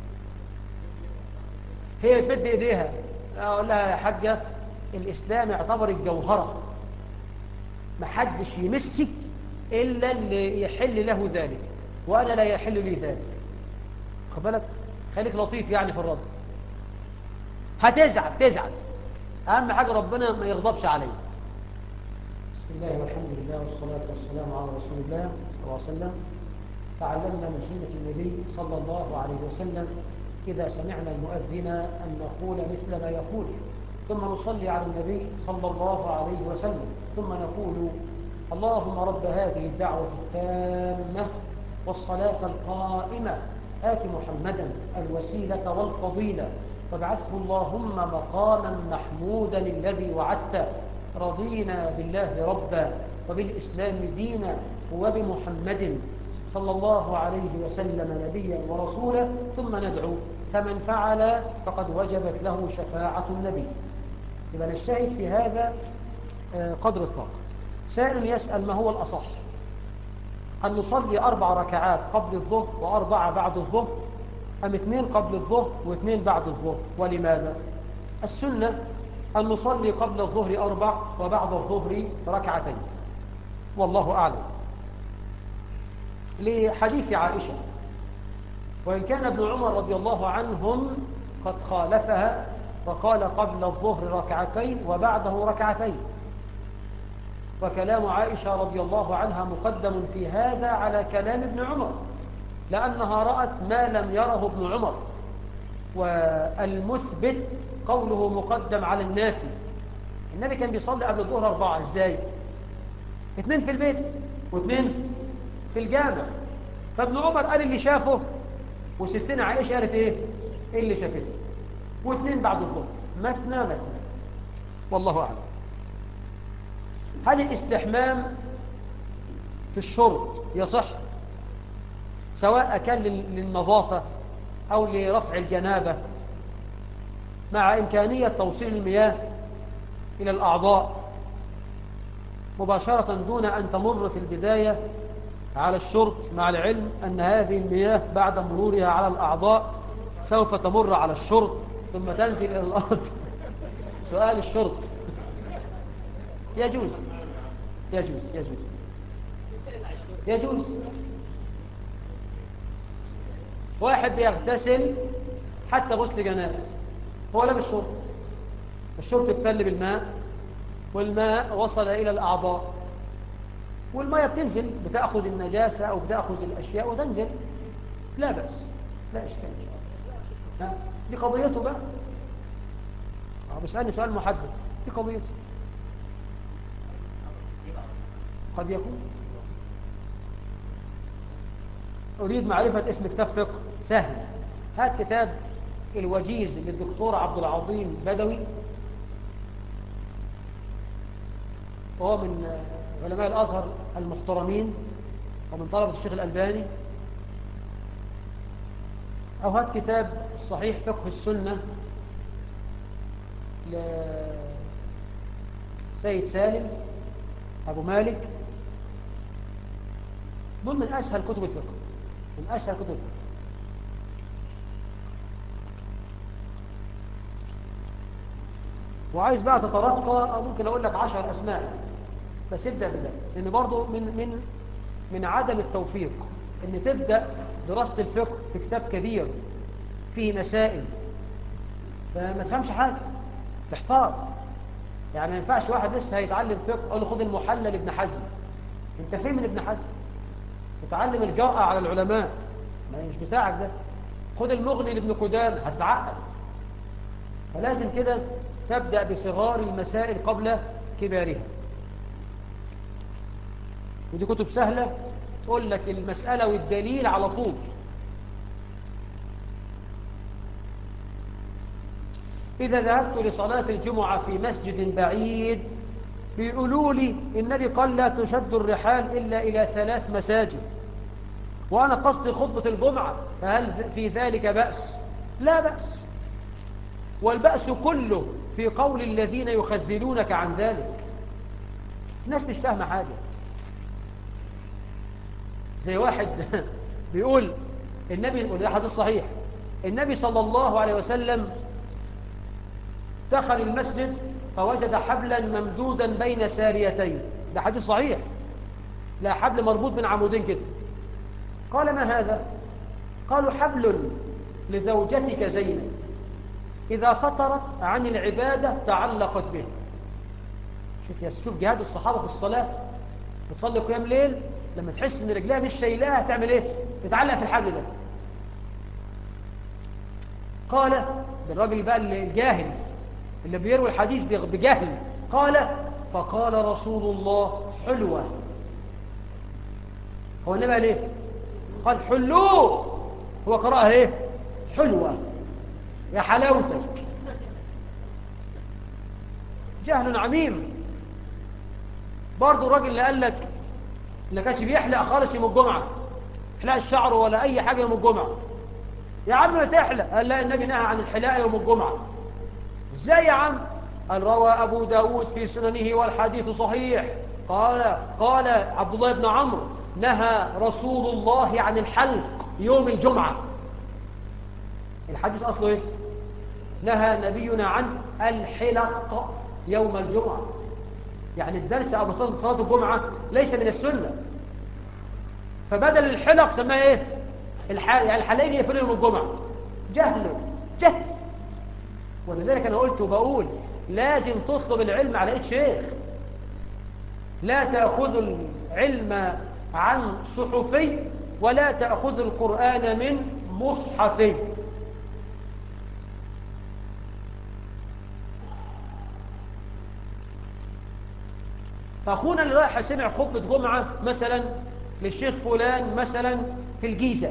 هي تمد ايديها اقول لها يا حاجة الاسلام يعتبر الجوهرة ما حدش يمسك الا اللي يحل له ذلك وانا لا يحل لي ذلك خد بالك خليك لطيف يعني في الرد هتزعل تزعل اهم حاجه ربنا ما يغضبش عليه بسم الله والحمد لله والصلاه والسلام على رسول الله صلى الله عليه وسلم تعلمنا من سنه النبي صلى الله عليه وسلم اذا سمعنا المؤذن ان نقول مثل ما يقول ثم نصلي على النبي صلى الله عليه وسلم ثم نقول اللهم رب هذه الدعوه التامه والصلاه القائمه آت محمدا الوسيلة والفضيلة فابعثه اللهم مقاما محمودا الذي وعدت رضينا بالله ربا وبالإسلام دينا وبمحمد صلى الله عليه وسلم نبيا ورسولا ثم ندعو فمن فعل فقد وجبت له شفاعة النبي يبقى نجتهد في هذا قدر الطاقة سائل يسأل ما هو الأصح أن نصلي أربع ركعات قبل الظهر وأربعة بعد الظهر أم اثنين قبل الظهر واثنين بعد الظهر ولماذا؟ السنة أن نصلي قبل الظهر أربع وبعد الظهر ركعتين والله أعلم لحديث عائشة وإن كان ابن عمر رضي الله عنهم قد خالفها وقال قبل الظهر ركعتين وبعده ركعتين وكلام عائشة رضي الله عنها مقدم في هذا على كلام ابن عمر لأنها رأت ما لم يره ابن عمر والمثبت قوله مقدم على النافي النبي كان بيصلي قبل الظهر أربعة إزاي؟ اثنين في البيت واثنين في الجامع فابن عمر قال اللي شافه وستنا عائشة قالت ايه؟ ايه اللي شافته واثنين بعد الظهر مثنى مثنى والله أعلم هل الاستحمام في الشرط يصح سواء كان للنظافة أو لرفع الجنابة مع إمكانية توصيل المياه إلى الأعضاء مباشرة دون أن تمر في البداية على الشرط مع العلم أن هذه المياه بعد مرورها على الأعضاء سوف تمر على الشرط ثم تنزل إلى الأرض سؤال الشرط يجوز يجوز يجوز يجوز واحد بيغتسل حتى غسل جنابه هو لابس شرط الشرط ابتل بالماء والماء وصل إلى الأعضاء والماء بتنزل بتأخذ النجاسة أو بتأخذ الأشياء وتنزل لا بأس لا إشكال إن شاء الله دي قضيته بقى بيسألني سؤال محدد دي قضيته قد يكون أريد معرفة اسم كتاب فقه سهل هات كتاب الوجيز للدكتور عبد العظيم بدوي وهو من علماء الأزهر المحترمين ومن طلبة الشيخ الألباني أو هات كتاب الصحيح فقه السنة لسيد سالم أبو مالك دول من أسهل كتب الفقه من أسهل كتب الفقه وعايز بقى تترقى ممكن أقول لك عشر أسماء بس ابدأ بده لأن برضو من, من, من عدم التوفيق أن تبدأ دراسة الفقه في كتاب كبير فيه مسائل فما تفهمش حاجة تحتار يعني ما ينفعش واحد لسه هيتعلم فقه اقول له خد المحلل ابن حزم انت فين من ابن حزم تتعلم الجرأة على العلماء ما مش بتاعك ده خد المغني لابن قدام هتتعقد فلازم كده تبدأ بصغار المسائل قبل كبارها ودي كتب سهلة تقول لك المسألة والدليل على طول إذا ذهبت لصلاة الجمعة في مسجد بعيد بيقولوا لي النبي قال لا تشد الرحال إلا إلى ثلاث مساجد وأنا قصدي خطبة الجمعة فهل في ذلك بأس؟ لا بأس والبأس كله في قول الذين يخذلونك عن ذلك الناس مش فاهمة حاجة زي واحد بيقول النبي وده حديث صحيح النبي صلى الله عليه وسلم دخل المسجد فوجد حبلا ممدودا بين ساريتين ده حديث صحيح لا حبل مربوط من عمودين كده قال ما هذا قالوا حبل لزوجتك زينب إذا فطرت عن العبادة تعلقت به شوف يا شوف جهاد الصحابة في الصلاة بتصلي قيام ليل لما تحس ان رجلها مش شايلاها تعمل ايه تتعلق في الحبل ده قال ده الراجل بقى الجاهل اللي بيروي الحديث بجهل قال فقال رسول الله حلوة هو النبي قال ايه قال حلوه هو قرأها ايه حلوة يا حلاوتك جهل عميم برضو الراجل اللي قال لك اللي كانش بيحلق خالص يوم الجمعة حلاق الشعر ولا أي حاجة يوم الجمعة يا عم ما تحلق قال لا النبي نهى عن الحلاق يوم الجمعة ازاي يا عم قال روى أبو داود في سننه والحديث صحيح قال قال عبد الله بن عمرو نهى رسول الله عن الحلق يوم الجمعة الحديث أصله إيه؟ نهى نبينا عن الحلق يوم الجمعة يعني الدرس أو صلاة الجمعة ليس من السنة فبدل الحلق سماه إيه؟ الح... يعني الحلقين يقفلوا يوم الجمعة جهل جهل ولذلك أنا قلت وبقول لازم تطلب العلم على إيد شيخ لا تأخذ العلم عن صحفي ولا تأخذ القرآن من مصحفي فأخونا اللي رايح سمع خطبة جمعة مثلا للشيخ فلان مثلا في الجيزة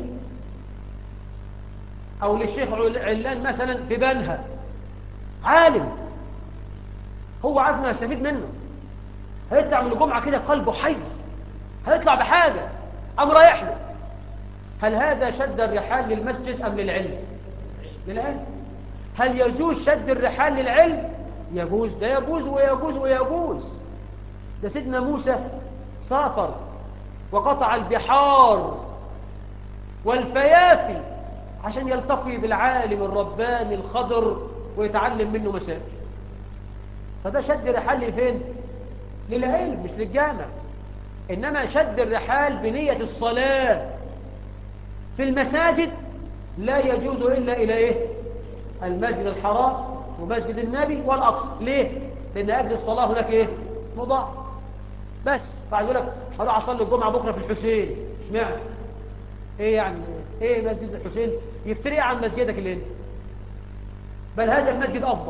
أو للشيخ علان مثلا في بنها عالم هو عارف انه هيستفيد منه هيطلع من الجمعة كده قلبه حي هيطلع بحاجة أم رايح له هل هذا شد الرحال للمسجد أم للعلم للعلم هل يجوز شد الرحال للعلم يجوز ده يجوز ويجوز ويجوز ده سيدنا موسى سافر وقطع البحار والفيافي عشان يلتقي بالعالم الرباني الخضر ويتعلم منه مسائل فده شد رحال فين للعلم مش للجامع إنما شد الرحال بنية الصلاة في المساجد لا يجوز إلا إلى إيه المسجد الحرام ومسجد النبي والأقصى ليه لأن أجل الصلاة هناك إيه مضاع بس بعد يقول لك هروح أصلي الجمعة بكرة في الحسين اشمعنى ايه يعني ايه مسجد الحسين يفترق عن مسجدك اللي انت بل هذا المسجد افضل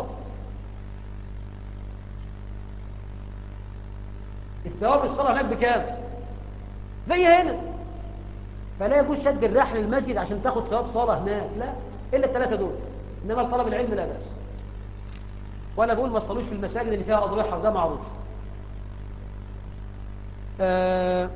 الثواب الصلاة هناك بكام زي هنا فلا يجوز شد الرحل للمسجد عشان تاخد ثواب صلاة هناك لا إلا الثلاثة دول إنما طلب العلم لا بأس ولا بقول ما تصلوش في المساجد اللي فيها أضرحة وده معروف آه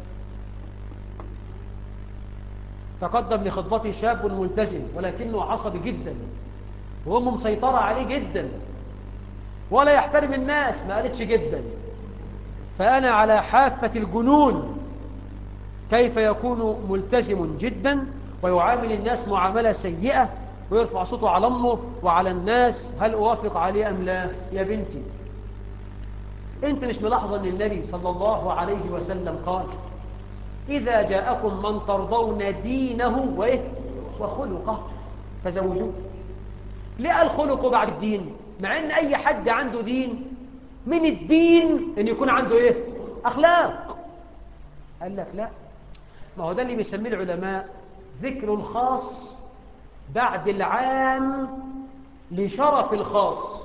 تقدم لخطبته شاب ملتزم ولكنه عصبي جدا وهم مسيطرة عليه جدا ولا يحترم الناس ما قالتش جدا فأنا على حافة الجنون كيف يكون ملتزم جدا ويعامل الناس معاملة سيئة ويرفع صوته على أمه وعلى الناس هل أوافق عليه أم لا يا بنتي أنت مش ملاحظة أن النبي صلى الله عليه وسلم قال إذا جاءكم من ترضون دينه وإيه وخلقه فزوجوه ليه الخلق بعد الدين مع أن أي حد عنده دين من الدين أن يكون عنده إيه أخلاق قال لك لا ما هو ده اللي بيسميه العلماء ذكر الخاص بعد العام لشرف الخاص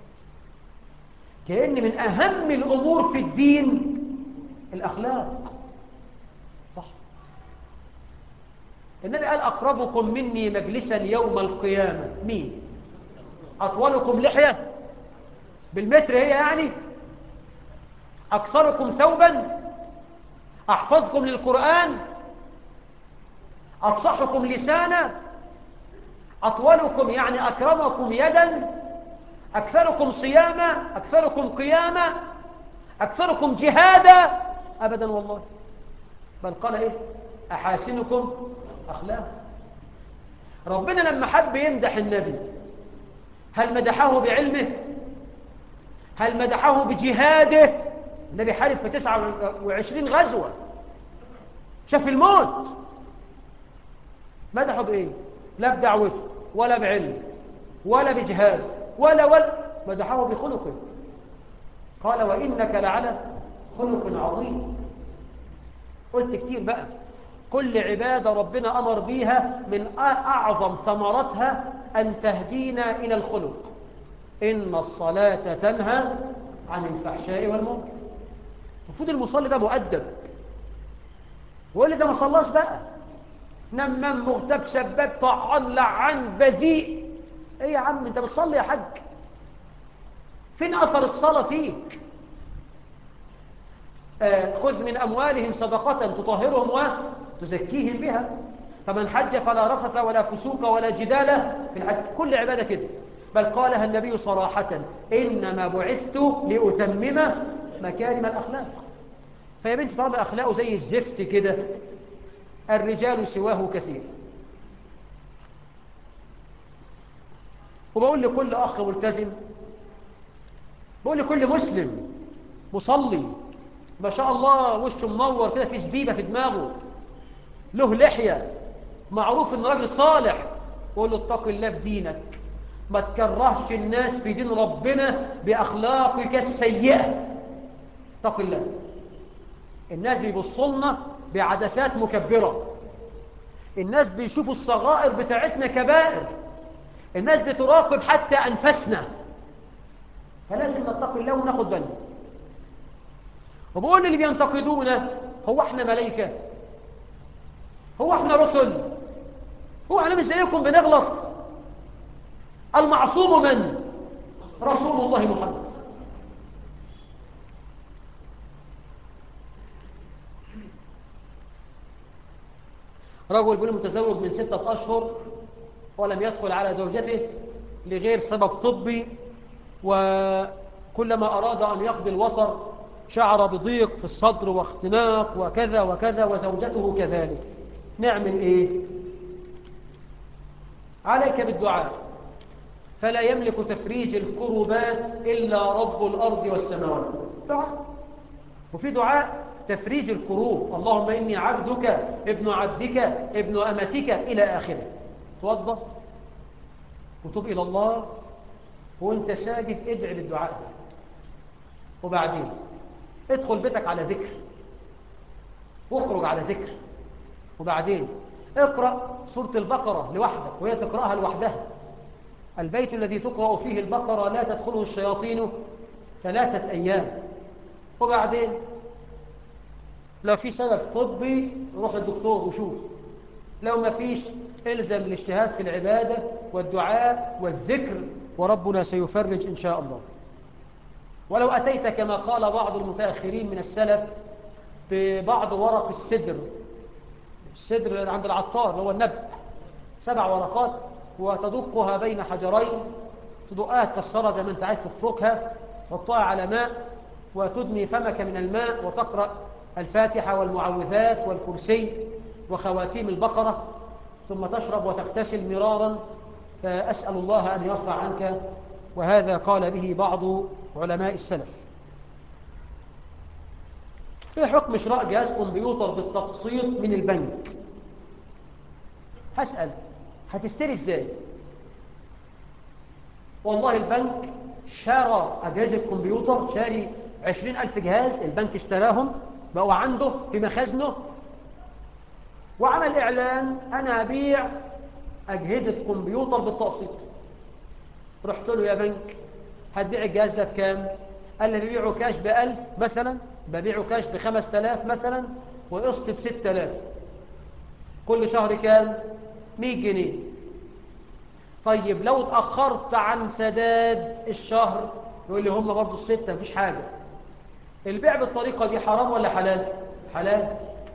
كأن من أهم الأمور في الدين الأخلاق صح النبي قال أقربكم مني مجلسا يوم القيامة مين أطولكم لحية بالمتر هي يعني أكثركم ثوبا أحفظكم للقرآن أفصحكم لسانا أطولكم يعني أكرمكم يدا أكثركم صياما أكثركم قياما أكثركم جهادا أبدا والله بل قال إيه أحاسنكم أخلاق ربنا لما حب يمدح النبي هل مدحه بعلمه هل مدحه بجهاده النبي حارب في تسعة وعشرين غزوة شاف الموت مدحه بإيه لا بدعوته ولا بعلمه ولا بجهاده ولا ولا مدحه بخلقه قال وإنك لعلى خلق عظيم قلت كتير بقى كل عبادة ربنا أمر بيها من أعظم ثمرتها أن تهدينا إلى الخلق إن الصلاة تنهى عن الفحشاء والمنكر المفروض المصلي ده مؤدب واللي ده ما صلاش بقى نمام مغتاب سباب طعن لعن بذيء ايه يا عم انت بتصلي يا حاج فين اثر الصلاه فيك آه خذ من اموالهم صدقه تطهرهم وتزكيهم بها فمن حج فلا رفث ولا فسوق ولا جدال في الحج كل عباده كده بل قالها النبي صراحه انما بعثت لاتمم مكارم الاخلاق فيا بنتي طالما اخلاقه زي الزفت كده الرجال سواه كثير وبقول لكل أخ ملتزم بقول لكل مسلم مصلي ما شاء الله وشه منور كده في زبيبة في دماغه له لحية معروف انه راجل صالح قول له اتق الله في دينك ما تكرهش الناس في دين ربنا بأخلاقك السيئة اتق الله الناس بيبصوا لنا بعدسات مكبرة الناس بيشوفوا الصغائر بتاعتنا كبائر الناس بتراقب حتى أنفسنا فلازم نتقي الله وناخد بالنا وبقول اللي بينتقدونا هو احنا ملائكة هو احنا رسل هو احنا مش زيكم بنغلط المعصوم من رسول الله محمد رجل بيقول متزوج من ستة أشهر ولم يدخل على زوجته لغير سبب طبي وكلما أراد أن يقضي الوطر شعر بضيق في الصدر واختناق وكذا وكذا وزوجته كذلك نعمل إيه؟ عليك بالدعاء فلا يملك تفريج الكربات إلا رب الأرض والسماوات دعاء وفي دعاء تفريج الكروب اللهم إني عبدك ابن عبدك ابن أمتك إلى آخره توضى وتوب إلى الله وانت ساجد ادعي بالدعاء ده وبعدين ادخل بيتك على ذكر واخرج على ذكر وبعدين اقرأ سورة البقرة لوحدك وهي تقرأها لوحدها البيت الذي تقرأ فيه البقرة لا تدخله الشياطين ثلاثة أيام وبعدين لو في سبب طبي روح للدكتور وشوف لو ما فيش الزم الاجتهاد في العبادة والدعاء والذكر وربنا سيفرج إن شاء الله ولو أتيت كما قال بعض المتأخرين من السلف ببعض ورق السدر السدر عند العطار هو النبع سبع ورقات وتدقها بين حجرين تدقها تكسرها زي ما انت عايز تفركها تحطها على ماء وتدني فمك من الماء وتقرأ الفاتحة والمعوذات والكرسي وخواتيم البقرة ثم تشرب وتغتسل مرارا فأسأل الله أن يرفع عنك وهذا قال به بعض علماء السلف ايه حكم شراء جهاز كمبيوتر بالتقسيط من البنك هسأل هتشتري ازاي والله البنك شرى أجهزة كمبيوتر شاري عشرين ألف جهاز البنك اشتراهم بقوا عنده في مخازنه وعمل إعلان أنا أبيع أجهزة كمبيوتر بالتقسيط رحت له يا بنك هتبيع الجهاز ده بكام قال لي ببيعه كاش بألف مثلا ببيعه كاش بخمس تلاف مثلا وقسط بست تلاف كل شهر كام مية جنيه طيب لو اتأخرت عن سداد الشهر يقول لي هم برضو الستة مفيش حاجة البيع بالطريقة دي حرام ولا حلال حلال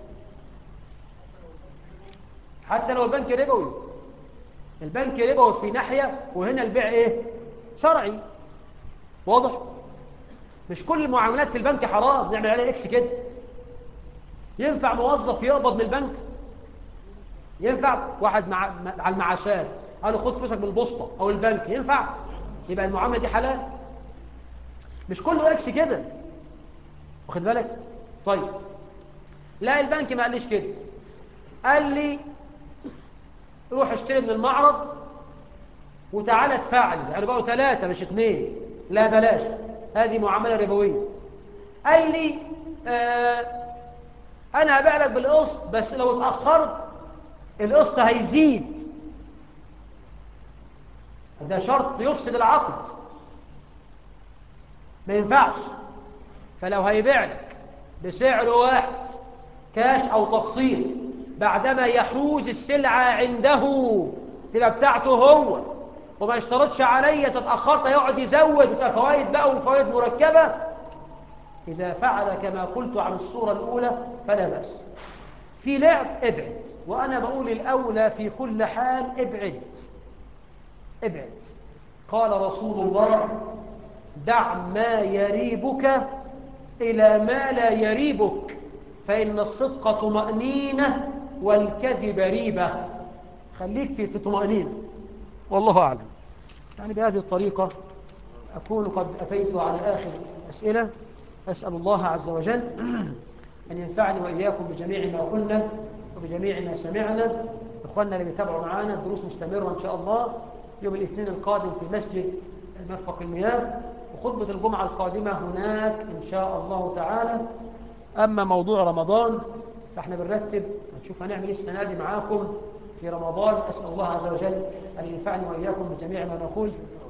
حتى لو البنك ربوي البنك ربوي في ناحية وهنا البيع ايه شرعي واضح مش كل المعاملات في البنك حرام نعمل عليها اكس كده ينفع موظف يقبض من البنك ينفع واحد مع على المعاشات قالوا خد فلوسك من البوسطه او البنك ينفع يبقى المعامله دي حلال مش كله اكس كده واخد بالك طيب لا البنك ما قاليش كده قال لي روح اشتري من المعرض وتعالى ادفع لي يعني بقوا ثلاثة مش اثنين لا بلاش هذه معاملة ربوية قال لي آه انا هبيع لك بالقسط بس لو اتأخرت القسط هيزيد ده شرط يفسد العقد ما ينفعش فلو هيبيع لك بسعر واحد كاش او تقسيط بعدما يحوز السلعة عنده تبقى بتاعته هو وما يشترطش عليا تتأخرت يقعد يزود وتبقى فوائد بقى وفوائد مركبة إذا فعل كما قلت عن الصورة الأولى فلا بأس في لعب ابعد وأنا بقول الأولى في كل حال ابعد ابعد قال رسول الله دع ما يريبك إلى ما لا يريبك فإن الصدق طمأنينة والكذب ريبة خليك في في طمأنينة والله أعلم يعني بهذه الطريقة أكون قد أتيت على آخر أسئلة أسأل الله عز وجل أن ينفعني وإياكم بجميع ما قلنا وبجميع ما سمعنا إخواننا اللي بيتابعوا معنا الدروس مستمرة إن شاء الله يوم الاثنين القادم في مسجد مرفق المياه وخطبة الجمعة القادمة هناك إن شاء الله تعالى أما موضوع رمضان فإحنا بنرتب هنشوف هنعمل إيه السنة دي معاكم في رمضان أسأل الله عز وجل أن ينفعني وإياكم بجميع ما نقول